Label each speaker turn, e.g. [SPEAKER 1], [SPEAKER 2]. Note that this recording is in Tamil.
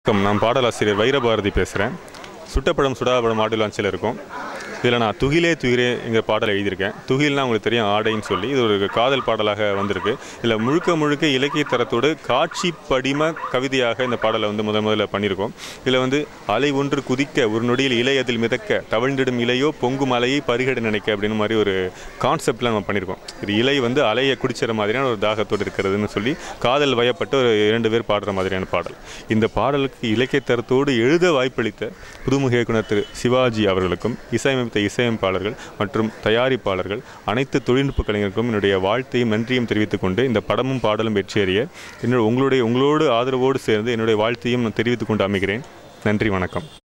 [SPEAKER 1] வணக்கம் நான் பாடலாசிரியர் வைரபாரதி பேசுகிறேன் சுட்டப்படம் சுடாப்படம் ஆடியோ லான்ச்சில் இருக்கும் இதில் நான் துகிலே துயிரே எங்கள் பாடல் எழுதியிருக்கேன் துகில்னா உங்களுக்கு தெரியும் ஆடைன்னு சொல்லி இது ஒரு காதல் பாடலாக வந்திருக்கு இதில் முழுக்க முழுக்க இலக்கிய தரத்தோடு காட்சி படிம கவிதையாக இந்த பாடலை வந்து முதல் முதல்ல பண்ணியிருக்கோம் இதில் வந்து அலை ஒன்று குதிக்க ஒரு நொடியில் இலை அதில் மிதக்க தவழ்ந்திடும் இலையோ பொங்கும் அலையை பரிகட நினைக்க அப்படின்னு மாதிரி ஒரு கான்செப்டில் நம்ம பண்ணியிருக்கோம் இது இலை வந்து அலையை குடிச்சிற மாதிரியான ஒரு தாகத்தோடு இருக்கிறதுன்னு சொல்லி காதல் வயப்பட்டு ஒரு இரண்டு பேர் பாடுற மாதிரியான பாடல் இந்த பாடலுக்கு இலக்கிய தரத்தோடு எழுத வாய்ப்பளித்த புதுமுக இயக்குனர் திரு சிவாஜி அவர்களுக்கும் இசையமைத்த இசையமைப்பாளர்கள் மற்றும் தயாரிப்பாளர்கள் அனைத்து தொழில்நுட்ப கலைஞருக்கும் என்னுடைய வாழ்த்தையும் நன்றியும் தெரிவித்துக் கொண்டு இந்த படமும் பாடலும் வெற்றியறிய என்னோட உங்களுடைய உங்களோடு ஆதரவோடு சேர்ந்து என்னுடைய வாழ்த்தையும் நான் தெரிவித்துக் கொண்டு அமைகிறேன் நன்றி வணக்கம்